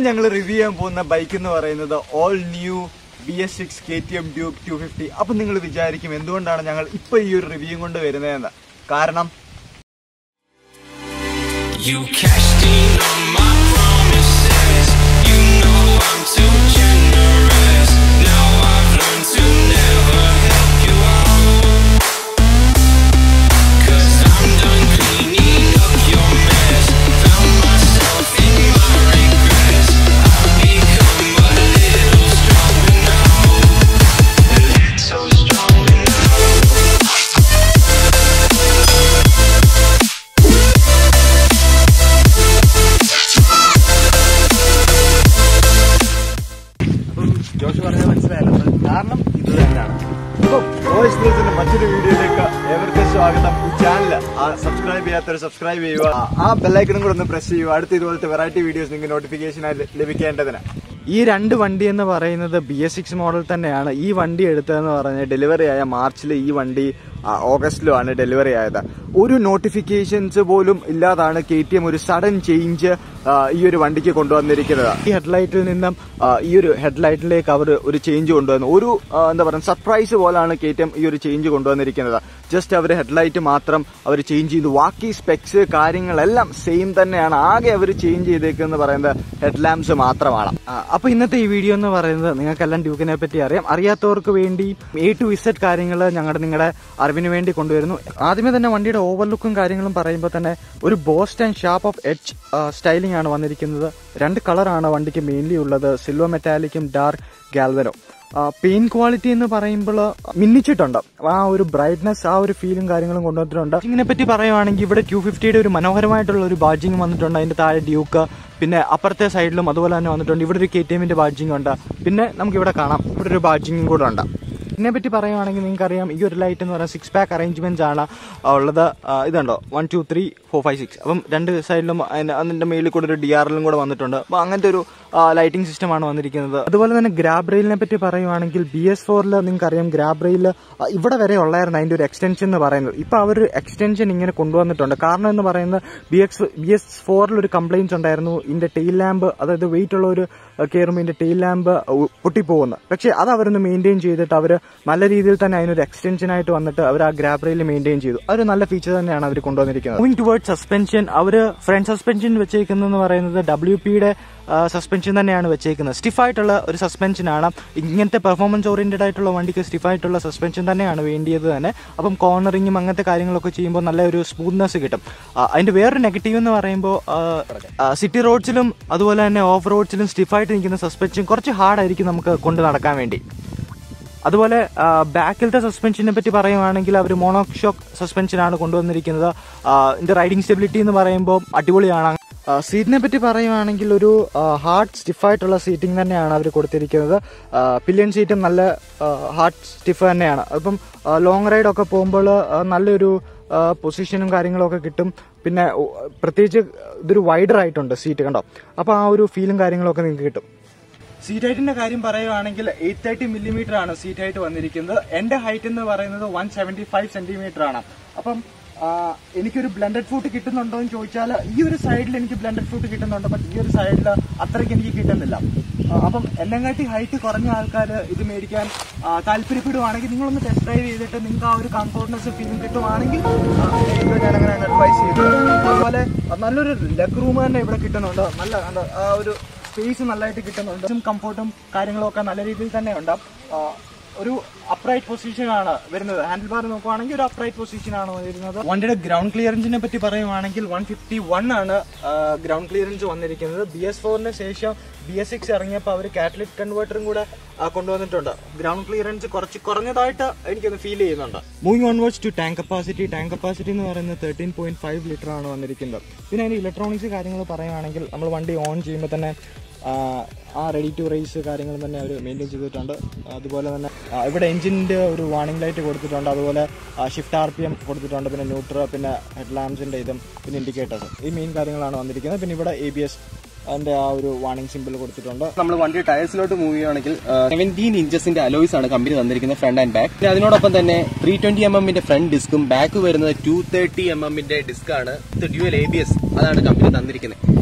ഞങ്ങൾ റിവ്യൂ ചെയ്യാൻ പോകുന്ന ബൈക്ക് എന്ന് പറയുന്നത് all new B S six K T M Duke two fifty അപ്പം നിങ്ങൾ വിചാരിക്കും എന്തുകൊണ്ടാണ് ഞങ്ങൾ ഇപ്പൊ ഈ ഒരു റിവ്യൂ കൊണ്ട് വരുന്നതെന്ന് കാരണം You cashed in on my promises. You know I'm too generous. Now I've learned to never help you out. Cause I'm done cleaning up your mess. Found myself in my regrets. I've become a little stronger now. A little stronger now. അപ്പം Josh പറഞ്ഞത് മനസ്സിലായല്ലോ കാരണം ഇത് തന്നെയാണ് അപ്പം voice ന്യൂസിന്റെ മറ്റൊരു വീഡിയോയിലേക്ക് ഏവർക്കും സ്വാഗതം ഈ ചാനൽ സബ്സ്ക്രൈബ് ചെയ്യാത്തവർ സബ്സ്ക്രൈബ് ചെയ്യുക ആ- ആ ബെല്ലൈക്കണും കൂടെ ഒന്ന് പ്രസ് ചെയ്യുക അടുത്ത ഇതുപോലത്തെ വെറൈറ്റി വീഡിയോസ് നിങ്ങൾക്ക് നോട്ടിഫിക്കേഷനായി ലഭിക്കേണ്ടതിന് ഈ രണ്ട് വണ്ടി എന്ന് പറയുന്നത് ബി എസ് സിക്സ് മോഡൽ തന്നെയാണ് ഈ വണ്ടി എടുത്തതെന്ന് പറഞ്ഞ് ഡെലിവറി ആയ മാർച്ചിൽ ഈ വണ്ടി ആ, ഓഗസ്റ്റിലുമാണ് ഡെലിവറി ആയത് ഒരു നോട്ടിഫിക്കേഷൻസ് പോലും ഇല്ലാതാണ് കെ ടി എം ഒരു സഡൻ ചേഞ്ച് ഈ ഒരു വണ്ടിക്ക് കൊണ്ടുവന്നിരിക്കുന്നത് ഈ ഹെഡ്ലൈറ്റിൽ നിന്നും ആ, ഈ ഒരു ഹെഡ്ലൈറ്റിലേക്ക് അവർ ഒരു ചേഞ്ച് കൊണ്ടുവന്നു ഒരു ആ, എന്താ പറയുക സർപ്രൈസ് പോലാണ് കെ ടി എം ഈ ഒരു ചേഞ്ച് കൊണ്ടുവന്നിരിക്കുന്നത് ജസ്റ്റ് അവർ ഹെഡ്ലൈറ്റ് മാത്രം അവർ ചേഞ്ച് ചെയ്തു ബാക്കി സ്പെക്സ് കാര്യങ്ങളെല്ലാം സെയിം തന്നെയാണ് ആകെ അവർ ചേഞ്ച് ചെയ്തേക്കെന്ന് പറയുന്നത് ഹെഡ് ലാമ്പ്സ് മാത്രമാണ് ആ, അപ്പൊ ഇന്നത്തെ ഈ വീഡിയോ എന്ന് പറയുന്നത് നിങ്ങൾക്കെല്ലാം ഡ്യൂക്കിനെ പറ്റി അറിയാം അറിയാത്തവർക്ക് വേണ്ടി എ ടു ഇസഡ് കാര്യങ്ങൾ ഞങ്ങളുടെ നിങ്ങളുടെ അറിവിന് വേണ്ടി കൊണ്ടുവരുന്നു ആദ്യമേ തന്നെ വണ്ടിയുടെ ഓവർലുക്കും കാര്യങ്ങളും പറയുമ്പോൾ തന്നെ ഒരു boost and sharp of H styling ആണ് വന്നിരിക്കുന്നത് രണ്ട് കളറാണ് വണ്ടിക്ക് മെയിൻലി ഉള്ളത് സിൽവർ മെറ്റാലിക്കും ഡാർക്ക് ഗാൽവനോ പെയിൻ ക്വാളിറ്റി എന്ന് പറയുമ്പോൾ മിന്നിച്ചിട്ടുണ്ട് ആ ഒരു ബ്രൈറ്റ്നസ് ആ ഒരു ഫീലും കാര്യങ്ങളും കൊണ്ടുവന്നിട്ടുണ്ട് ഇതിനെ പറ്റി പറയുവാണെങ്കിൽ ഇവിടെ ടു ഫിഫ്റ്റിയുടെ ഒരു മനോഹരമായിട്ടുള്ള ഒരു ബാഡ്ജിങ് വന്നിട്ടുണ്ട് അതിന്റെ താഴെ ഡ്യൂക്ക് പിന്നെ അപ്പുറത്തെ സൈഡിലും അതുപോലെ തന്നെ വന്നിട്ടുണ്ട് ഇവിടെ ഒരു കെ ടി എമ്മിന്റെ ബാഡ്ജിങ് ഉണ്ട് പിന്നെ നമുക്ക് ഇവിടെ കാണാം ഇവിടെ ഒരു ബാഡ്ജിങ്ങും കൂടെ ഉണ്ട് ഇതിനെ പറ്റി പറയുവാണെങ്കിൽ നിങ്ങൾക്കറിയാം ഈ ഒരു ലൈറ്റ് എന്ന് പറയുന്നത് സിക്സ് പാക്ക് അറേഞ്ച്മെന്റ്സ് ആണ് ഉള്ളത് ആ, ഇതുണ്ടോ one two three four five six അപ്പം രണ്ട് സൈഡിലും അതിന്റെ അതിന്റെ മേളിൽ കൂടെ ഒരു ഡി ആറിലും കൂടെ വന്നിട്ടുണ്ട് അപ്പോൾ അങ്ങനത്തെ ഒരു ലൈറ്റിംഗ് സിസ്റ്റമാണ് വന്നിരിക്കുന്നത് അതുപോലെ തന്നെ ഗ്രാബ് റെയിലിനെ പറ്റി പറയുവാണെങ്കിൽ ബി എസ് ഫോറിൽ നിങ്ങൾക്കറിയാം ഗ്രാബ് റെയിൽ ഇവിടെ വരെ ഉള്ളായിരുന്നു അതിന്റെ ഒരു എക്സ്റ്റൻഷൻ എന്ന് പറയുന്നത് ഇപ്പൊ അവർ എക്സ്റ്റൻഷൻ ഇങ്ങനെ കൊണ്ടുവന്നിട്ടുണ്ട് കാരണം എന്ന് പറയുന്നത് ബി എക്സ് ബി എസ് ഫോറിൽ ഒരു കംപ്ലൈൻറ്റ് ഉണ്ടായിരുന്നു ഇതിന്റെ ടെയിൽ ലാമ്പ് അതായത് വെയിറ്റ് ഉള്ള ഒരു കയറുമ്പോൾ ഇതിന്റെ ടെയിൽ ലാമ്പ് പൊട്ടിപ്പോകുന്നു പക്ഷേ അത് അവരൊന്ന് മെയിൻറ്റെയിൻ ചെയ്തിട്ട് അവർ നല്ല രീതിയിൽ തന്നെ അതിനൊരു എക്സ്റ്റൻഷൻ ആയിട്ട് വന്നിട്ട് അവർ ആ ഗ്രാബ് റെയിൽ മെയിൻറ്റെയിൻ ചെയ്തു അതൊരു നല്ല ഫീച്ചർ തന്നെയാണ് അവർ കൊണ്ടുവന്നിരിക്കുന്നത് മൂവിംഗ് ടുവേർഡ് സസ്പെൻഷൻ അവർ ഫ്രണ്ട് സസ്പെൻഷൻ വെച്ചേക്കുന്നതെന്ന് പറയുന്നത് ഡബ്ല്യു പിയുടെ സസ്പെൻഷൻ തന്നെയാണ് വെച്ചേക്കുന്നത് സ്റ്റിഫായിട്ടുള്ള ഒരു സസ്പെൻഷൻ ആണ് ഇങ്ങനത്തെ പെർഫോമൻസ് ഓറിയന്റഡ് ആയിട്ടുള്ള വണ്ടിക്ക് സ്റ്റിഫായിട്ടുള്ള സസ്പെൻഷൻ തന്നെയാണ് വേണ്ടിയത് തന്നെ അപ്പം കോർണറിങ്ങും അങ്ങനത്തെ കാര്യങ്ങളൊക്കെ ചെയ്യുമ്പോൾ നല്ല ഒരു സ്മൂത്ത്നെസ് കിട്ടും ആ, അതിന്റെ വേറൊരു നെഗറ്റീവ് എന്ന് പറയുമ്പോൾ സിറ്റി റോഡ്സിലും അതുപോലെ തന്നെ ഓഫ് റോഡ്സിലും സ്റ്റിഫായിട്ട് നിൽക്കുന്ന സസ്പെൻഷൻ കുറച്ച് ഹാർഡായിരിക്കും നമുക്ക് കൊണ്ട് നടക്കാൻ വേണ്ടി അതുപോലെ ആ, ബാക്കിലത്തെ സസ്പെൻഷനെ പറ്റി പറയുവാണെങ്കിൽ അവർ മോണോഷോക്ക് സസ്പെൻഷനാണ് കൊണ്ടുവന്നിരിക്കുന്നത് ആ, ഇതിന്റെ റൈഡിംഗ് സ്റ്റെബിലിറ്റി എന്ന് പറയുമ്പോൾ അടിപൊളിയാണ് ആ, സീറ്റിനെ പറ്റി പറയുവാണെങ്കിൽ ഒരു ഹാർഡ് സ്റ്റിഫായിട്ടുള്ള സീറ്റിംഗ് തന്നെയാണ് അവർ കൊടുത്തിരിക്കുന്നത് പില്ലിയൻ സീറ്റും നല്ല ഹാർഡ് സ്റ്റിഫ് തന്നെയാണ് അപ്പം ലോങ് റൈഡൊക്കെ പോകുമ്പോൾ നല്ലൊരു പൊസിഷനും കാര്യങ്ങളൊക്കെ കിട്ടും പിന്നെ ഉ, പ്രത്യേകിച്ച് ഇതൊരു വൈഡർ ആയിട്ടുണ്ട് സീറ്റ് കണ്ടോ അപ്പോൾ ആ ഒരു ഫീലും കാര്യങ്ങളൊക്കെ നിങ്ങൾക്ക് കിട്ടും സീറ്റ് ഹൈറ്റിന്റെ കാര്യം പറയുവാണെങ്കിൽ എയ്റ്റ് തേർട്ടി മില്ലിമീറ്റർ ആണ് സീറ്റ് ഹൈറ്റ് വന്നിരിക്കുന്നത് എന്റെ ഹൈറ്റ് എന്ന് പറയുന്നത് വൺ സെവന്റി ഫൈവ് സെന്റിമീറ്റർ ആണ് അപ്പം ആ, എനിക്കൊരു ബ്ലെൻഡഡ് ഫുഡ് കിട്ടുന്നുണ്ടോ എന്ന് ചോദിച്ചാൽ ഈ ഒരു സൈഡിൽ എനിക്ക് ബ്ലെൻഡഡ് ഫുഡ് കിട്ടുന്നുണ്ട് ബട്ട് ഈ ഒരു സൈഡിൽ അത്രയ്ക്ക് എനിക്ക് കിട്ടുന്നില്ല ആ, അപ്പം എന്നെങ്കാട്ടി ഹൈറ്റ് കുറഞ്ഞ ആൾക്കാർ ഇത് മേടിക്കാൻ ആ, താല്പര്യപ്പെടുവാണെങ്കിൽ നിങ്ങളൊന്ന് ടെസ്റ്റ് ഡ്രൈവ് ചെയ്തിട്ട് നിങ്ങൾക്ക് ആ ഒരു കംഫോർട്ട്നെസ് ഫീലിംഗ് കിട്ടുവാണെങ്കിൽ ആ, ഇത് ഞാൻ അങ്ങനെ അഡ്വൈസ് ചെയ്തു അതുപോലെ നല്ലൊരു ലെഗ് റൂം തന്നെ ഇവിടെ കിട്ടുന്നുണ്ട് നല്ല എന്താ, ആ ഒരു സ്പേസ് നല്ലതായിട്ട് കിട്ടുന്നുണ്ട് കംഫർട്ടും കാര്യങ്ങളും ഒക്കെ നല്ല രീതിയിൽ തന്നെ ഉണ്ട് ആ, ഒരു അപ്രൈറ്റ് പൊസിഷൻ ആണ് വരുന്നത് ഹാൻഡിൽ ബാർ നോക്കുവാണെങ്കിൽ ഒരു അപ്രൈറ്റ് പൊസിഷൻ ആണ് വരുന്നത് വണ്ടിയുടെ ഗ്രൗണ്ട് ക്ലിയറൻസിനെ പറ്റി പറയുവാണെങ്കിൽ വൺ ഫിഫ്റ്റി വൺ ആണ് ഗ്രൗണ്ട് ക്ലിയറൻസ് വന്നിരിക്കുന്നത് ബി എസ് ഫോറിന് ശേഷം ബി എസ് സിക്സ് ഇറങ്ങിയപ്പോൾ അവർ കാറ്റലിക് കൺവേർട്ടറും കൂടെ ആ, കൊണ്ടുവന്നിട്ടുണ്ട് ഗ്രൗണ്ട് ക്ലിയറൻസ് കുറച്ച് കുറഞ്ഞതായിട്ട് എനിക്കൊന്ന് ഫീൽ ചെയ്യുന്നുണ്ട് moving onwards to tank capacity tank capacity എന്ന് പറയുന്നത് തേർട്ടീൻ പോയിന്റ് ഫൈവ് ലിറ്റർ ആണ് വന്നിരിക്കുന്നത് പിന്നെ അതിന്റെ ഇലക്ട്രോണിക്സ് കാര്യങ്ങൾ പറയുവാണെങ്കിൽ നമ്മൾ വണ്ടി ഓൺ ചെയ്യുമ്പോൾ തന്നെ ആ, ആ റെഡി ടു റേസ് കാര്യങ്ങൾ തന്നെ അവർ മെയിൻറ്റെയിൻ ചെയ്തിട്ടുണ്ട് അതുപോലെ തന്നെ ആ, ഇവിടെ എഞ്ചിൻ്റെ ഒരു വാർണിംഗ് ലൈറ്റ് കൊടുത്തിട്ടുണ്ട് അതുപോലെ ഷിഫ്റ്റ് ആർ പി എം കൊടുത്തിട്ടുണ്ട് പിന്നെ ന്യൂട്ര പിന്നെ ഹെഡ് ലാമ്പ്സിൻ്റെ ഇതും പിന്നെ ഇൻഡിക്കേറ്റേഴ്സ് ഈ മെയിൻ കാര്യങ്ങളാണ് വന്നിരിക്കുന്നത് പിന്നെ ഇവിടെ എ ബി എസ് അതിൻ്റെ ആ ഒരു വാർണിംഗ് സിമ്പിൾ കൊടുത്തിട്ടുണ്ട് നമ്മൾ വണ്ടി ടയർസിലോട്ട് മൂവ് ചെയ്യുകയാണെങ്കിൽ സെവൻറ്റീൻ ഇഞ്ചസിന്റെ അലോയ്സ് ആണ് കമ്പനി തന്നിരിക്കുന്നത് ഫ്രണ്ട് ആൻഡ് ബാക്ക് പിന്നെ അതിനോടൊപ്പം തന്നെ ത്രീ ട്വന്റി എം എമ്മിന്റെ ഫ്രണ്ട് ഡിസ്കും ബാക്ക് വരുന്നത് ടു തേർട്ടി എം എമ്മിന്റെ ഡിസ്ക് ആണ് ഡ്യുവൽ എ ബി എസ് അതാണ് കമ്പനി തന്നിരിക്കുന്നത്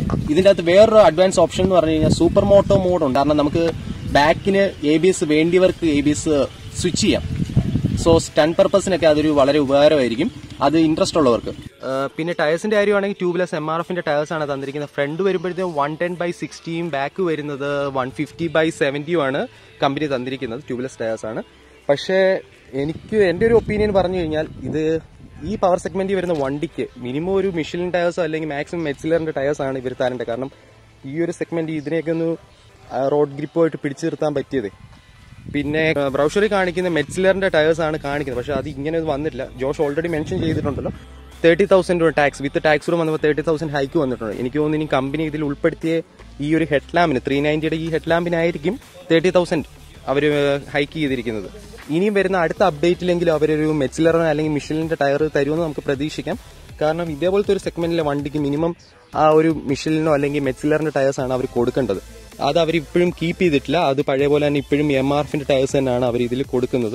ഇതിന്റെ അകത്ത് വേറൊരു അഡ്വാൻസ് ഓപ്ഷൻ എന്ന് പറഞ്ഞു കഴിഞ്ഞാൽ സൂപ്പർ മോട്ടോ മോഡ് ഉണ്ട് കാരണം നമുക്ക് ബാക്കിന് എ ബി എസ് വേണ്ടിയവർക്ക് എ ബി എസ് സ്വിച്ച് ചെയ്യാം സോ സ്റ്റൺ പർപ്പസിനൊക്കെ അതൊരു വളരെ ഉപകാരമായിരിക്കും അത് ഇൻട്രസ്റ്റ് ഉള്ളവർക്ക് പിന്നെ ടയേഴ്സിന്റെ കാര്യമാണെങ്കിൽ ട്യൂബ്ലെസ് എം ആർ എഫിന്റെ ടയേഴ്സ് ആണ് തന്നിരിക്കുന്നത് ഫ്രണ്ട് വരുമ്പോഴത്തേക്കും വൺ ടെൻ ബൈ സിക്സ്റ്റിയും ബാക്ക് വരുന്നത് വൺ ഫിഫ്റ്റി ബൈ സെവൻറ്റിയും ആണ് കമ്പനി തന്നിരിക്കുന്നത് ട്യൂബ്ലെസ് ടയേഴ്സ് ആണ് പക്ഷേ എനിക്ക് എൻ്റെ ഒരു ഒപ്പീനിയൻ പറഞ്ഞു കഴിഞ്ഞാൽ ഇത് ഈ പവർ സെഗ്മെന്റിൽ വരുന്ന വണ്ടിക്ക് മിനിമം ഒരു മിഷിലിൻ ടയേഴ്സോ അല്ലെങ്കിൽ മാക്സിമം മെറ്റ്സിലറിന്റെ ടയേഴ്സ് ആണ് ഇവർ തരേണ്ടത് കാരണം ഈ ഒരു സെഗ്മെന്റ് ഇതിനെയൊക്കെ ഒന്ന് റോഡ് ഗ്രിപ്പുമായിട്ട് പിടിച്ചു നിർത്താൻ പറ്റിയത് പിന്നെ ബ്രൗഷറിൽ കാണിക്കുന്ന മെറ്റ്സിലറിന്റെ ടയേഴ്സ് ആണ് കാണിക്കുന്നത് പക്ഷെ അത് ഇങ്ങനെ ഒന്നും വന്നിട്ടില്ല ജോഷ് ഓൾറെഡി മെൻഷൻ ചെയ്തിട്ടുണ്ടല്ലോ thirty thousand tax with tax വന്നപ്പോൾ തേർട്ടി തൗസൻഡ് ഹൈക്ക് വന്നിട്ടുണ്ട് എനിക്ക് തോന്നുന്നു ഇനി കമ്പനി ഇതിൽ ഉൾപ്പെടുത്തിയ ഈ ഒരു ഹെഡ് ലാമ്പിന് ത്രീ നയൻറ്റിയുടെ ഈ ഹെഡ് ലാമ്പിനായിരിക്കും തേർട്ടി തൗസൻഡ് അവർ ഹൈക്ക് ചെയ്തിരിക്കുന്നത് ഇനിയും വരുന്ന അടുത്ത അപ്ഡേറ്റിലെങ്കിലും അവരൊരു മെച്ചിലറിന് അല്ലെങ്കിൽ മിഷലിന്റെ ടയർ തരുമെന്ന് നമുക്ക് പ്രതീക്ഷിക്കാം കാരണം ഇതേപോലത്തെ ഒരു സെഗ്മെന്റിലെ വണ്ടിക്ക് മിനിമം ആ ഒരു മിഷലിനോ അല്ലെങ്കിൽ മെച്ചിലറിന്റെ ടയേഴ്സ് ആണ് അവർ കൊടുക്കേണ്ടത് അത് അവർ ഇപ്പോഴും കീപ്പ് ചെയ്തിട്ടില്ല അത് പഴയ പോലെ തന്നെ ഇപ്പോഴും എം ആർ എഫിന്റെ ടയേഴ്സ് തന്നെയാണ് അവർ ഇതിൽ കൊടുക്കുന്നത്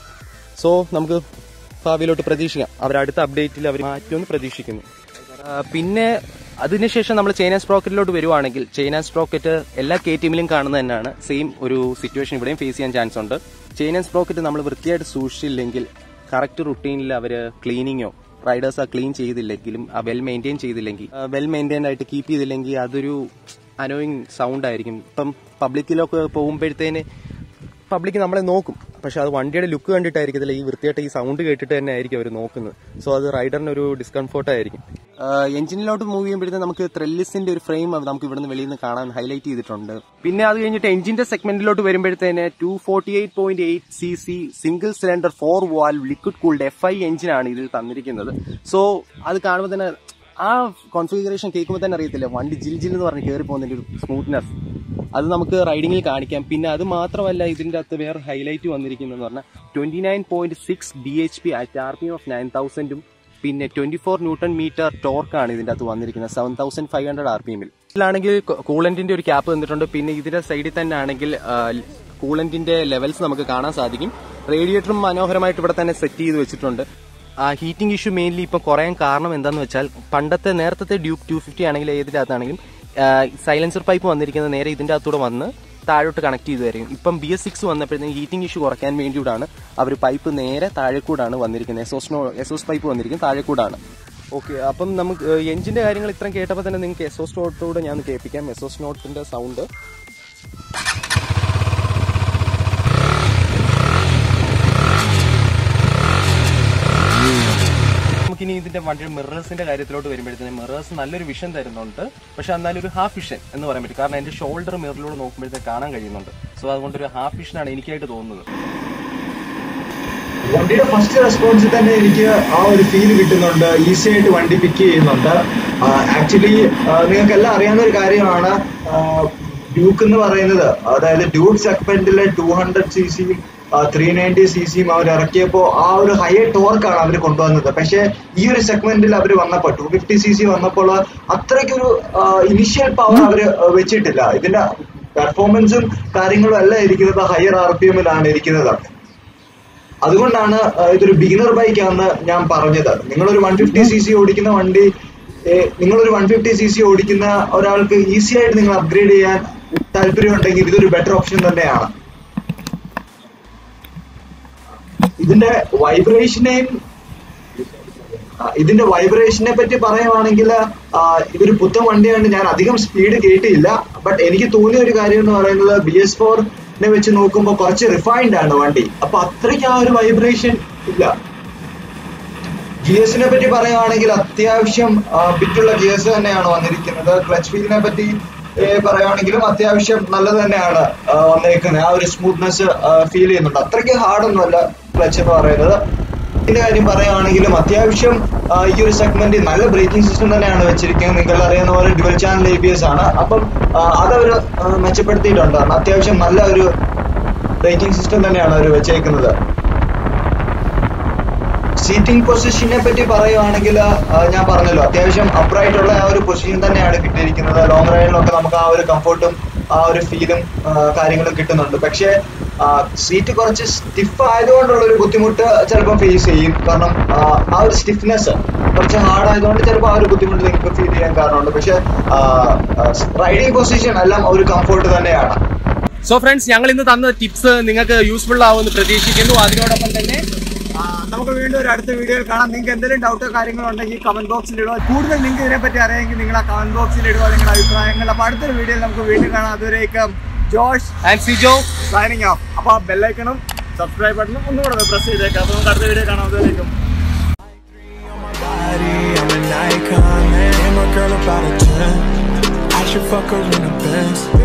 സോ നമുക്ക് ഭാവിയിലോട്ട് പ്രതീക്ഷിക്കാം അവർ അടുത്ത അപ്ഡേറ്റിൽ അവർ മാറ്റുമെന്ന് പ്രതീക്ഷിക്കുന്നു ആ, പിന്നെ അതിനുശേഷം നമ്മൾ ചൈന സ്പ്രോക്കറ്റിലോട്ട് വരുവാണെങ്കിൽ ചൈന സ്പ്രോക്കറ്റ് എല്ലാ കെ ടീമിലും കാണുന്നത് തന്നെയാണ് സെയിം ഒരു സിറ്റുവേഷൻ ഇവിടെയും ഫേസ് ചെയ്യാൻ ചാൻസ് ഉണ്ട് ചൈന സ്പ്രോക്കറ്റ് നമ്മൾ വൃത്തിയായിട്ട് സൂക്ഷിച്ചില്ലെങ്കിൽ കറക്റ്റ് റുട്ടീനിൽ അവർ ക്ലീനിങ്ങോ റൈഡേഴ്സ് ആ ക്ലീൻ ചെയ്തില്ലെങ്കിലും ആ വെൽ മെയിൻറ്റെയിൻ ചെയ്തില്ലെങ്കിൽ വെൽ മെയിൻറ്റെയിൻ ആയിട്ട് കീപ്പ് ചെയ്തില്ലെങ്കിൽ അതൊരു അനോയിങ് സൗണ്ട് ആയിരിക്കും ഇപ്പം പബ്ലിക്കിലൊക്കെ പോകുമ്പോഴത്തേന് പബ്ലിക് നമ്മളെ നോക്കും പക്ഷെ അത് വണ്ടിയുടെ ലുക്ക് കണ്ടിട്ടായിരിക്കത്തില്ല ഈ വൃത്തിയായിട്ട് ഈ സൗണ്ട് കേട്ടിട്ട് തന്നെ ആയിരിക്കും അവർ നോക്കുന്നത് സോ അത് റൈഡറിന് ഒരു ഡിസ്കംഫോർട്ട് ആയിരിക്കും എഞ്ചിനിലോട്ട് മൂവ് ചെയ്യുമ്പോഴത്തേക്ക് നമുക്ക് ത്രെല്ലിസിന്റെ ഒരു ഫ്രെയിം നമുക്ക് ഇവിടുന്ന് വെളിയിൽ നിന്ന് കാണാൻ ഹൈലൈറ്റ് ചെയ്തിട്ടുണ്ട് പിന്നെ അത് കഴിഞ്ഞിട്ട് എഞ്ചിന്റെ സെഗ്മെന്റിലോട്ട് വരുമ്പോഴത്തേന് two forty eight point eight C C single cylinder four valve liquid cooled F I എഞ്ചിനാണ് ഇതിൽ തന്നിരിക്കുന്നത് സോ അത് കാണുമ്പോൾ തന്നെ ആ കോൺഫിഗറേഷൻ കേൾക്കുമ്പോൾ തന്നെ അറിയത്തില്ല വണ്ടി ജിൽ ജിൽ എന്ന് പറഞ്ഞ് കയറി പോകുന്നതിന്റെ ഒരു സ്മൂത്ത്നെസ് അത് നമുക്ക് റൈഡിങ്ങിൽ കാണിക്കാം പിന്നെ അത് മാത്രമല്ല ഇതിന്റെ അകത്ത് വേറെ ഹൈലൈറ്റ് വന്നിരിക്കുന്നതെന്ന് പറഞ്ഞാൽ twenty nine point six B H P at R P of nine തൗസൻഡും പിന്നെ ട്വന്റി ഫോർ ന്യൂട്ടൺ മീറ്റർ ടോർക്കാണ് ഇതിന്റെ അകത്ത് വന്നിരിക്കുന്നത് seven thousand five hundred R P എമ്മിൽ ഇതിലാണെങ്കിൽ കൂളന്റിന്റെ ഒരു ക്യാപ്പ് തന്നിട്ടുണ്ട് പിന്നെ ഇതിന്റെ സൈഡിൽ തന്നെ ആണെങ്കിൽ കൂളന്റിന്റെ ലെവൽസ് നമുക്ക് കാണാൻ സാധിക്കും റേഡിയേറ്ററും മനോഹരമായിട്ട് ഇവിടെ തന്നെ സെറ്റ് ചെയ്ത് വെച്ചിട്ടുണ്ട് ആ ഹീറ്റിംഗ് ഇഷ്യൂ മെയിൻലി ഇപ്പം കുറയാൻ കാരണം എന്താന്ന് വെച്ചാൽ പണ്ടത്തെ നേരത്തെ ഡ്യൂക്ക് ടു ഫിഫ്റ്റി ആണെങ്കിൽ ഏതിന്റെ അകത്താണെങ്കിലും സൈലൻസർ പൈപ്പ് വന്നിരിക്കുന്നത് നേരെ ഇതിന്റെ അകത്തൂടെ വന്ന് താഴോട്ട് കണക്ട് ചെയ്തു തരും ഇപ്പം ബി എസ് സിക്സ് വന്നപ്പോഴത്തേക്കും ഹീറ്റിംഗ് ഇഷ്യൂ കുറയ്ക്കാൻ വേണ്ടിയിട്ടാണ് അവർ പൈപ്പ് നേരെ താഴെ കൂടാണ് വന്നിരിക്കുന്നത് എസോസ്നോ എസോസ് പൈപ്പ് വന്നിരിക്കുന്നത് താഴെ കൂടാണ് ഓക്കെ അപ്പം നമുക്ക് എഞ്ചിന്റെ കാര്യങ്ങൾ ഇത്രയും കേട്ടപ്പോൾ തന്നെ നിങ്ങൾക്ക് എസോസ് നോട്ടോട് ഞാൻ ഒന്ന് കേൾപ്പിക്കാം എസോസ് നോട്ടിന്റെ സൗണ്ട് നമുക്കിനി ഇതിന്റെ വണ്ടിയുടെ മിറേഴ്സിന്റെ കാര്യത്തിലോട്ട് വരുമ്പോഴത്തേനും മിറേഴ്സ് നല്ലൊരു വിഷൻ തരുന്നുണ്ട് പക്ഷെ എന്നാലും ഒരു ഹാഫ് വിഷൻ എന്ന് പറയാൻ പറ്റും കാരണം എന്റെ ഷോൾഡർ മിററിലൂടെ നോക്കുമ്പോഴത്തേക്ക് കാണാൻ കഴിയുന്നുണ്ട് സോ അതുകൊണ്ട് ഒരു ഹാഫ് വിഷനാണ് എനിക്കായിട്ട് തോന്നുന്നത് വണ്ടിയുടെ ഫസ്റ്റ് റെസ്പോൺസിൽ തന്നെ എനിക്ക് ആ ഒരു ഫീൽ കിട്ടുന്നുണ്ട് ഈസി ആയിട്ട് വണ്ടി പിക്ക് ചെയ്യുന്നുണ്ട് ആക്ച്വലി നിങ്ങൾക്ക് എല്ലാം അറിയാവുന്ന ഒരു കാര്യമാണ് ഡ്യൂക്ക് എന്ന് പറയുന്നത് അതായത് ഡ്യൂക്ക് സെഗ്മെന്റിലെ ടു ഹൺഡ്രഡ് സി സിയും ത്രീ നയൻറ്റി സി സിയും അവർ ഇറക്കിയപ്പോ ആ ഒരു ഹയർ ടോർക്കാണ് അവർ കൊണ്ടുവന്നത് പക്ഷെ ഈ ഒരു സെഗ്മെന്റിൽ അവർ വന്നപ്പോൾ ടു ഫിഫ്റ്റി സി സി വന്നപ്പോൾ അത്രയ്ക്കൊരു ഇനിഷ്യൽ പവർ അവർ വെച്ചിട്ടില്ല ഇതിന്റെ പെർഫോമൻസും കാര്യങ്ങളും എല്ലാം ഇരിക്കുന്നത് ഹയർ ആർ പി എമ്മിലാണ് ഇരിക്കുന്നത് അതുകൊണ്ടാണ് ആ, ഇതൊരു ബിഗിനർ ബൈക്ക് ആണെന്ന് ഞാൻ പറഞ്ഞത് നിങ്ങളൊരു വൺ ഫിഫ്റ്റി സി സി ഓടിക്കുന്ന വണ്ടി ഏ, നിങ്ങളൊരു വൺ ഫിഫ്റ്റി സി സി ഓടിക്കുന്ന ഒരാൾക്ക് ഈസി ആയിട്ട് നിങ്ങൾ അപ്ഗ്രേഡ് ചെയ്യാൻ താല്പര്യമുണ്ടെങ്കിൽ ഇതൊരു ബെറ്റർ ഓപ്ഷൻ തന്നെയാണ് ഇതിന്റെ വൈബ്രേഷനെയും ആ, ഇതിന്റെ വൈബ്രേഷനെ പറ്റി പറയുവാണെങ്കിൽ ആ, ഇതൊരു പുത്തൻ വണ്ടിയാണ് ഞാൻ അധികം സ്പീഡ് കേട്ടില്ല ബട്ട് എനിക്ക് തോന്നിയ ഒരു കാര്യം എന്ന് പറയുന്നത് ബി എസ് ഫോറിനെ വെച്ച് നോക്കുമ്പോൾ കുറച്ച് റിഫൈൻഡ് ആണ് വണ്ടി അപ്പൊ അത്രയ്ക്ക് ആ ഒരു വൈബ്രേഷൻ ഇല്ല ഗിയേഴ്സിനെ പറ്റി പറയുവാണെങ്കിൽ അത്യാവശ്യം ബിറ്റുള്ള ഗിയേഴ്സ് തന്നെയാണ് വന്നിരിക്കുന്നത് ക്ലച്ച് ഫീലിനെ പറ്റി ഏ, പറയുവാണെങ്കിലും അത്യാവശ്യം നല്ലത് തന്നെയാണ് ആ, വന്നേക്കുന്നത് ആ ഒരു സ്മൂത്ത്നെസ് ഫീൽ ചെയ്യുന്നുണ്ട് അത്രയ്ക്ക് ഹാർഡൊന്നുമല്ല ക്ലച്ച് എന്ന് പറയുന്നത് ഇതിന്റെ കാര്യം പറയുവാണെങ്കിലും അത്യാവശ്യം ആ, ഈ ഒരു സെഗ്മെന്റിൽ നല്ല ബ്രേക്കിംഗ് സിസ്റ്റം തന്നെയാണ് വെച്ചിരിക്കുന്നത് നിങ്ങൾ അറിയുന്ന പോലെ dual channel A B S ആണ് അപ്പം ആ, അതവർ മെച്ചപ്പെടുത്തിയിട്ടുണ്ട് കാരണം അത്യാവശ്യം നല്ല ഒരു ബ്രേക്കിംഗ് സിസ്റ്റം തന്നെയാണ് അവർ വെച്ചേക്കുന്നത് സീറ്റിംഗ് പൊസിഷനെ പറ്റി പറയുവാണെങ്കിൽ ആ, ഞാൻ പറഞ്ഞല്ലോ അത്യാവശ്യം upright ഉള്ള ആ ഒരു പൊസിഷൻ തന്നെയാണ് കിട്ടിയിരിക്കുന്നത് ലോങ് റൈഡിലൊക്കെ നമുക്ക് ആ ഒരു കംഫർട്ടും ആ ഒരു ഫീലും കാര്യങ്ങളും കിട്ടുന്നുണ്ട് പക്ഷേ സീറ്റ് കുറച്ച് സ്റ്റിഫ് ആയതുകൊണ്ടുള്ള ഒരു ബുദ്ധിമുട്ട് ചിലപ്പോൾ ഫേസ് ചെയ്യും കാരണം ആ, ആ ഒരു സ്റ്റിഫ്നെസ് കുറച്ച് ഹാർഡ് ആയതുകൊണ്ട് ചിലപ്പോൾ ആ ഒരു ബുദ്ധിമുട്ട് നിങ്ങൾക്ക് ഫീൽ ചെയ്യാൻ കാരണമുണ്ട് പക്ഷെ റൈഡിങ് പൊസിഷൻ എല്ലാം ഒരു കംഫോർട്ട് തന്നെയാണ് സോ ഫ്രണ്ട്സ് ഞങ്ങൾ ഇന്ന് തന്ന ടിപ്സ് നിങ്ങൾക്ക് യൂസ്ഫുൾ ആവുമെന്ന് പ്രതീക്ഷിക്കുന്നു അതിനോടൊപ്പം തന്നെ ആ, നമുക്ക് വീണ്ടും ഒരു അടുത്ത വീഡിയോയിൽ കാണാം നിങ്ങൾക്ക് എന്തെങ്കിലും ഡൗട്ടോ കാര്യങ്ങളോ ഉണ്ടെങ്കിൽ കമന്റ് ബോക്സിൽ ഇടുക കൂടുതൽ നിങ്ങൾക്ക് ഇതിനെപ്പറ്റി അറിയാമെങ്കിൽ നിങ്ങൾ ആ കമന്റ് ബോക്സിൽ ഇടുക നിങ്ങളുടെ അഭിപ്രായങ്ങൾ അപ്പോൾ അടുത്തൊരു വീഡിയോയിൽ നമുക്ക് വീണ്ടും കാണാം അതുവരേക്കും Josh and Sijo signing off അപ്പോൾ ബെല്ലൈക്കണും സബ്സ്ക്രൈബ് ബട്ടണും ഒന്നുകൂടെ പ്രസ് ചെയ്തേക്കാം അപ്പോൾ നമുക്ക് അടുത്ത വീഡിയോ കാണാം അതുവരേക്കും body, I'm an icon, man. And my girl about a 10. I should fuck her in a Benz.